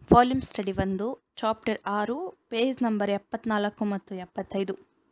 volume study ಒಂದು chapter ಆರು page number ಎಪ್ಪತ್ನಾಲ್ಕು ಮತ್ತು ಎಪ್ಪತ್ತೈದು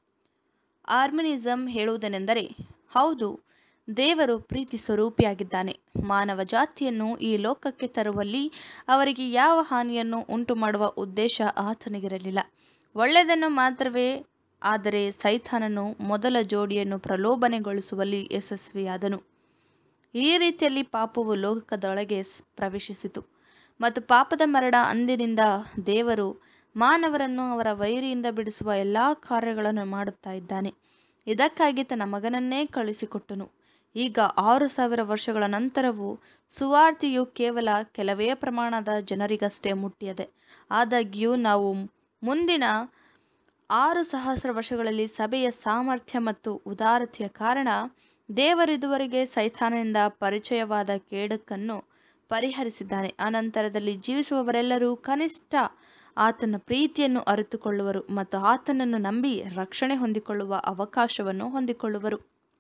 ಆರ್ಮಿನಿಸಮ್ ಹೇಳುವುದೇನೆಂದರೆ ಹೌದು ದೇವರು ಪ್ರೀತಿ ಸ್ವರೂಪಿಯಾಗಿದ್ದಾನೆ ಮಾನವ ಜಾತಿಯನ್ನು ಈ ಲೋಕಕ್ಕೆ ತರುವಲ್ಲಿ ಅವರಿಗೆ ಯಾವ ಹಾನಿಯನ್ನು ಉಂಟು ಮಾಡುವ ಉದ್ದೇಶ ಆತನಿಗಿರಲಿಲ್ಲ ಒಳ್ಳೆಯದನ್ನು ಮಾತ್ರವೇ ಆದರೆ ಸೈತಾನನು ಮೊದಲ ಜೋಡಿಯನ್ನು ಪ್ರಲೋಭನೆಗೊಳಿಸುವಲ್ಲಿ ಯಶಸ್ವಿಯಾದನು ಈ ರೀತಿಯಲ್ಲಿ ಪಾಪವು ಲೋಕದೊಳಗೆ ಪ್ರವೇಶಿಸಿತು ಮತ್ತು ಪಾಪದ ಮರಣ ಅಂದಿನಿಂದ ದೇವರು ಮಾನವರನ್ನು ಅವರ ವೈರಿಯಿಂದ ಬಿಡಿಸುವ ಎಲ್ಲ ಕಾರ್ಯಗಳನ್ನು ಮಾಡುತ್ತಾ ಇದ್ದಾನೆ ಇದಕ್ಕಾಗಿ ತನ್ನ ಮಗನನ್ನೇ ಕಳುಹಿಸಿಕೊಟ್ಟನು ಈಗ ಆರು ಸಾವಿರ ವರ್ಷಗಳ ನಂತರವೂ ಸುವಾರ್ತೆಯು ಕೇವಲ ಕೆಲವೇ ಪ್ರಮಾಣದ ಜನರಿಗಷ್ಟೇ ಮುಟ್ಟಿಯದೆ ಆದಾಗ್ಯೂ ನಾವು ಮುಂದಿನ ಆರು ಸಹಸ್ರ ವರ್ಷಗಳಲ್ಲಿ ಸಭೆಯ ಸಾಮರ್ಥ್ಯ ಮತ್ತು ಉದಾರತೆಯ ಕಾರಣ ದೇವರು ಇದುವರೆಗೆ ಸೈತಾನನಿಂದ ಪರಿಚಯವಾದ ಕೇಡಕ್ಕನ್ನು ಪರಿಹರಿಸಿದ್ದಾನೆ ಅನಂತರದಲ್ಲಿ ಜೀವಿಸುವವರೆಲ್ಲರೂ ಕನಿಷ್ಠ ಆತನ ಪ್ರೀತಿಯನ್ನು ಅರಿತುಕೊಳ್ಳುವರು ಮತ್ತು ಆತನನ್ನು ನಂಬಿ ರಕ್ಷಣೆ ಹೊಂದಿಕೊಳ್ಳುವ ಅವಕಾಶವನ್ನು ಹೊಂದಿಕೊಳ್ಳುವರು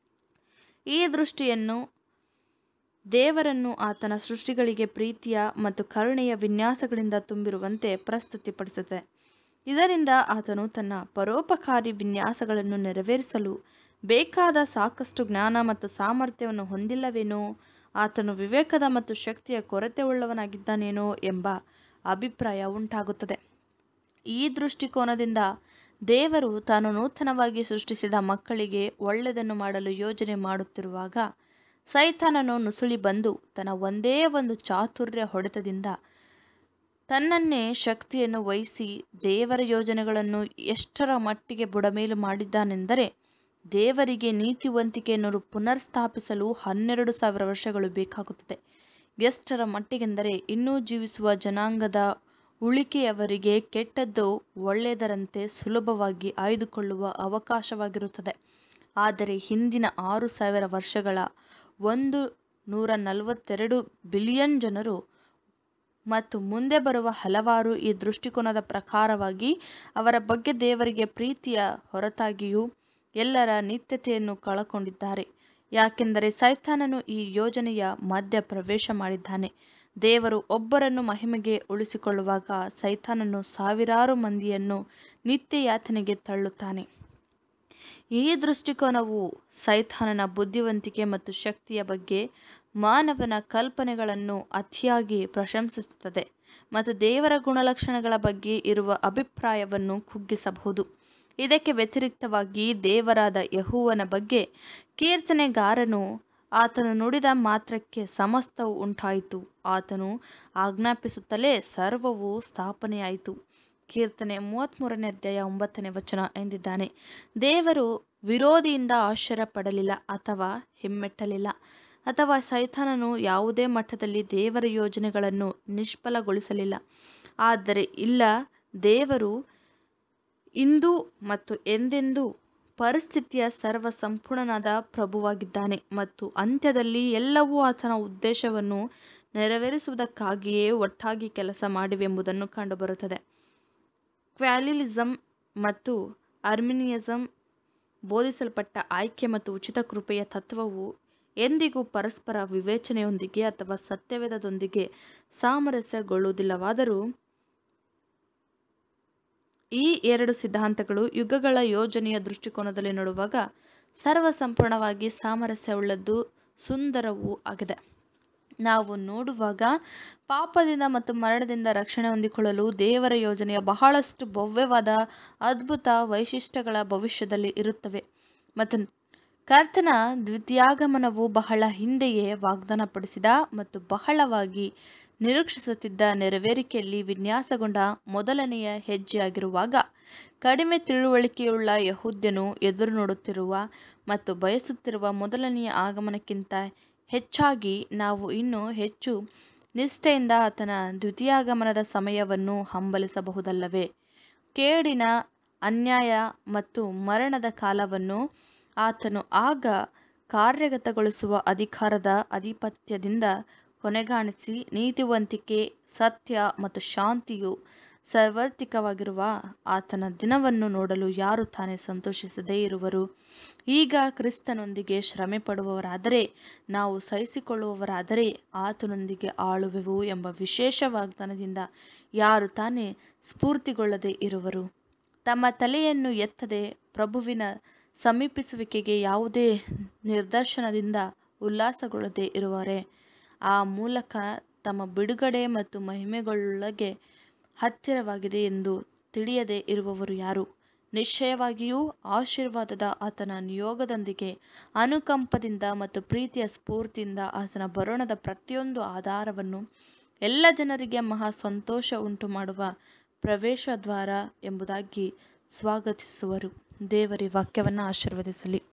ಈ ದೃಷ್ಟಿಯನ್ನು ದೇವರನ್ನು ಆತನ ಸೃಷ್ಟಿಗಳಿಗೆ ಪ್ರೀತಿಯ ಮತ್ತು ಕರುಣೆಯ ವಿನ್ಯಾಸಗಳಿಂದ ತುಂಬಿರುವಂತೆ ಪ್ರಸ್ತುತಿಪಡಿಸುತ್ತದೆ ಇದರಿಂದ ಆತನು ತನ್ನ ಪರೋಪಕಾರಿ ವಿನ್ಯಾಸಗಳನ್ನು ನೆರವೇರಿಸಲು ಬೇಕಾದ ಸಾಕಷ್ಟು ಜ್ಞಾನ ಮತ್ತು ಸಾಮರ್ಥ್ಯವನ್ನು ಹೊಂದಿಲ್ಲವೇನೋ ಆತನು ವಿವೇಕದ ಮತ್ತು ಶಕ್ತಿಯ ಕೊರತೆ ಉಳ್ಳವನಾಗಿದ್ದಾನೇನೋ ಎಂಬ ಅಭಿಪ್ರಾಯ ಉಂಟಾಗುತ್ತದೆ ಈ ದೃಷ್ಟಿಕೋನದಿಂದ ದೇವರು ತಾನು ನೂತನವಾಗಿ ಸೃಷ್ಟಿಸಿದ ಮಕ್ಕಳಿಗೆ ಒಳ್ಳೆಯದನ್ನು ಮಾಡಲು ಯೋಜನೆ ಮಾಡುತ್ತಿರುವಾಗ ಸೈತಾನನು ನುಸುಳಿ ಬಂದು ತನ್ನ ಒಂದೇ ಒಂದು ಚಾತುರ್ಯ ಹೊಡೆತದಿಂದ ತನ್ನನ್ನೇ ಶಕ್ತಿಯನ್ನು ವಹಿಸಿ ದೇವರ ಯೋಜನೆಗಳನ್ನು ಎಷ್ಟರ ಮಟ್ಟಿಗೆ ಬುಡಮೇಲು ಮಾಡಿದ್ದಾನೆಂದರೆ ದೇವರಿಗೆ ನೀತಿವಂತಿಕೆಯನ್ನು ಪುನರ್ಸ್ಥಾಪಿಸಲು ಹನ್ನೆರಡು ಸಾವಿರ ವರ್ಷಗಳು ಬೇಕಾಗುತ್ತದೆ ಎಷ್ಟರ ಮಟ್ಟಿಗೆಂದರೆ ಇನ್ನೂ ಜೀವಿಸುವ ಜನಾಂಗದ ಉಳಿಕೆಯವರಿಗೆ ಕೆಟ್ಟದ್ದು ಒಳ್ಳೆಯದರಂತೆ ಸುಲಭವಾಗಿ ಆಯ್ದುಕೊಳ್ಳುವ ಅವಕಾಶವಾಗಿರುತ್ತದೆ ಆದರೆ ಹಿಂದಿನ ಆರು ಸಾವಿರ ವರ್ಷಗಳ ಒಂದು ನೂರ ನಲವತ್ತೆರಡು ಬಿಲಿಯನ್ ಜನರು ಮತ್ತು ಮುಂದೆ ಬರುವ ಹಲವಾರು ಈ ದೃಷ್ಟಿಕೋನದ ಪ್ರಕಾರವಾಗಿ ಅವರ ಬಗ್ಗೆ ದೇವರಿಗೆ ಪ್ರೀತಿಯ ಹೊರತಾಗಿಯೂ ಎಲ್ಲರ ನಿತ್ಯತೆಯನ್ನು ಕಳಕೊಂಡಿದ್ದಾರೆ ಯಾಕೆಂದರೆ ಸೈತಾನನು ಈ ಯೋಜನೆಯ ಮಧ್ಯ ಪ್ರವೇಶ ಮಾಡಿದ್ದಾನೆ ದೇವರು ಒಬ್ಬರನ್ನು ಮಹಿಮೆಗೆ ಉಳಿಸಿಕೊಳ್ಳುವಾಗ ಸೈತಾನನು ಸಾವಿರಾರು ಮಂದಿಯನ್ನು ನಿತ್ಯ ಯಾತನೆಗೆ ತಳ್ಳುತ್ತಾನೆ ಈ ದೃಷ್ಟಿಕೋನವು ಸೈತಾನನ ಬುದ್ಧಿವಂತಿಕೆ ಮತ್ತು ಶಕ್ತಿಯ ಬಗ್ಗೆ ಮಾನವನ ಕಲ್ಪನೆಗಳನ್ನು ಅತಿಯಾಗಿ ಪ್ರಶಂಸಿಸುತ್ತದೆ ಮತ್ತು ದೇವರ ಗುಣಲಕ್ಷಣಗಳ ಬಗ್ಗೆ ಇರುವ ಅಭಿಪ್ರಾಯವನ್ನು ಕುಗ್ಗಿಸಬಹುದು ಇದಕ್ಕೆ ವ್ಯತಿರಿಕ್ತವಾಗಿ ದೇವರಾದ ಯಹುವನ ಬಗ್ಗೆ ಕೀರ್ತನೆಗಾರನು ಆತನು ನುಡಿದ ಮಾತ್ರಕ್ಕೆ ಸಮಸ್ತವು ಉಂಟಾಯಿತು ಆತನು ಆಜ್ಞಾಪಿಸುತ್ತಲೇ ಸರ್ವವು ಸ್ಥಾಪನೆಯಾಯಿತು ಕೀರ್ತನೆ ಮೂವತ್ತ್ಮೂರನೇ ಅಧ್ಯಾಯ ಒಂಬತ್ತನೇ ವಚನ ಎಂದಿದ್ದಾನೆ ದೇವರು ವಿರೋಧಿಯಿಂದ ಆಶ್ಚರ್ಯ ಪಡಲಿಲ್ಲ ಅಥವಾ ಹಿಮ್ಮೆಟ್ಟಲಿಲ್ಲ ಅಥವಾ ಸೈತಾನನು ಯಾವುದೇ ಮಟ್ಟದಲ್ಲಿ ದೇವರ ಯೋಜನೆಗಳನ್ನು ನಿಷ್ಫಲಗೊಳಿಸಲಿಲ್ಲ ಆದರೆ ಇಲ್ಲ ದೇವರು ಇಂದು ಮತ್ತು ಎಂದೆಂದೂ ಪರಿಸ್ಥಿತಿಯ ಸರ್ವ ಸಂಪೂರ್ಣನಾದ ಪ್ರಭುವಾಗಿದ್ದಾನೆ ಮತ್ತು ಅಂತ್ಯದಲ್ಲಿ ಎಲ್ಲವೂ ಆತನ ಉದ್ದೇಶವನ್ನು ನೆರವೇರಿಸುವುದಕ್ಕಾಗಿಯೇ ಒಟ್ಟಾಗಿ ಕೆಲಸ ಮಾಡಿವೆಂಬುದನ್ನು ಕಂಡುಬರುತ್ತದೆ ಕ್ವಾಲಿಲಿಸಮ್ ಮತ್ತು ಅರ್ಮಿನಿಯಸಮ್ ಬೋಧಿಸಲ್ಪಟ್ಟ ಆಯ್ಕೆ ಮತ್ತು ಉಚಿತ ಕೃಪೆಯ ತತ್ವವು ಎಂದಿಗೂ ಪರಸ್ಪರ ವಿವೇಚನೆಯೊಂದಿಗೆ ಅಥವಾ ಸತ್ಯವೇದದೊಂದಿಗೆ ಸಾಮರಸ್ಯಗೊಳ್ಳುವುದಿಲ್ಲವಾದರೂ ಈ ಎರಡು ಸಿದ್ಧಾಂತಗಳು ಯುಗಗಳ ಯೋಜನೆಯ ದೃಷ್ಟಿಕೋನದಲ್ಲಿ ನೋಡುವಾಗ ಸರ್ವ ಸಂಪೂರ್ಣವಾಗಿ ಸಾಮರಸ್ಯವುಳ್ಳದ್ದು ಸುಂದರವೂ ಆಗಿದೆ ನಾವು ನೋಡುವಾಗ ಪಾಪದಿಂದ ಮತ್ತು ಮರಣದಿಂದ ರಕ್ಷಣೆ ಹೊಂದಿಕೊಳ್ಳಲು ದೇವರ ಯೋಜನೆಯ ಬಹಳಷ್ಟು ಭವ್ಯವಾದ ಅದ್ಭುತ ವೈಶಿಷ್ಟ್ಯಗಳ ಭವಿಷ್ಯದಲ್ಲಿ ಇರುತ್ತವೆ ಮತ್ತು ಕರ್ತನ ದ್ವಿತೀಯಾಗಮನವು ಬಹಳ ಹಿಂದೆಯೇ ವಾಗ್ದಾನಪಡಿಸಿದ ಮತ್ತು ಬಹಳವಾಗಿ ನಿರೀಕ್ಷಿಸುತ್ತಿದ್ದ ನೆರವೇರಿಕೆಯಲ್ಲಿ ವಿನ್ಯಾಸಗೊಂಡ ಮೊದಲನೆಯ ಹೆಜ್ಜೆಯಾಗಿರುವಾಗ ಕಡಿಮೆ ತಿಳುವಳಿಕೆಯುಳ್ಳ ಯಹೂದ್ಯನು ಎದುರು ನೋಡುತ್ತಿರುವ ಮತ್ತು ಬಯಸುತ್ತಿರುವ ಮೊದಲನೆಯ ಆಗಮನಕ್ಕಿಂತ ಹೆಚ್ಚಾಗಿ ನಾವು ಇನ್ನೂ ಹೆಚ್ಚು ನಿಷ್ಠೆಯಿಂದ ಆತನ ದ್ವಿತೀಯಾಗಮನದ ಸಮಯವನ್ನು ಹಂಬಲಿಸಬಹುದಲ್ಲವೇ ಕೇಡಿನ ಅನ್ಯಾಯ ಮತ್ತು ಮರಣದ ಕಾಲವನ್ನು ಆತನು ಆಗ ಕಾರ್ಯಗತಗೊಳಿಸುವ ಅಧಿಕಾರದ ಆಧಿಪತ್ಯದಿಂದ ಕೊನೆಗಾಣಿಸಿ ನೀತಿವಂತಿಕೆ ಸತ್ಯ ಮತ್ತು ಶಾಂತಿಯು ಸಾರ್ವತ್ರಿಕವಾಗಿರುವ ಆತನ ದಿನವನ್ನು ನೋಡಲು ಯಾರು ತಾನೇ ಸಂತೋಷಿಸದೇ ಇರುವರು ಈಗ ಕ್ರಿಸ್ತನೊಂದಿಗೆ ಶ್ರಮೆ ಪಡುವವರಾದರೆ ನಾವು ಸಹಿಸಿಕೊಳ್ಳುವವರಾದರೆ ಆತನೊಂದಿಗೆ ಆಳುವೆವು ಎಂಬ ವಿಶೇಷ ವಾಗ್ದಾನದಿಂದ ಯಾರು ತಾನೇ ಸ್ಫೂರ್ತಿಗೊಳ್ಳದೆ ಇರುವರು ತಮ್ಮ ತಲೆಯನ್ನು ಎತ್ತದೆ ಪ್ರಭುವಿನ ಸಮೀಪಿಸುವಿಕೆಗೆ ಯಾವುದೇ ನಿರ್ದರ್ಶನದಿಂದ ಉಲ್ಲಾಸಗೊಳ್ಳದೆ ಇರುವರೆ ಆ ಮೂಲಕ ತಮ್ಮ ಬಿಡುಗಡೆ ಮತ್ತು ಮಹಿಮೆಗಳೊಳಗೆ ಹತ್ತಿರವಾಗಿದೆ ಎಂದು ತಿಳಿಯದೆ ಇರುವವರು ಯಾರು ನಿಶ್ಚಯವಾಗಿಯೂ ಆಶೀರ್ವಾದದ ಆತನ ನಿಯೋಗದೊಂದಿಗೆ ಅನುಕಂಪದಿಂದ ಮತ್ತು ಪ್ರೀತಿಯ ಸ್ಫೂರ್ತಿಯಿಂದ ಆತನ ಬರೋಣದ ಪ್ರತಿಯೊಂದು ಆಧಾರವನ್ನು ಎಲ್ಲ ಜನರಿಗೆ ಮಹಾ ಸಂತೋಷ ಉಂಟು ಮಾಡುವ ಪ್ರವೇಶ ದ್ವಾರ ಎಂಬುದಾಗಿ ಸ್ವಾಗತಿಸುವರು ದೇವರಿ ವಾಕ್ಯವನ್ನು ಆಶೀರ್ವದಿಸಲಿ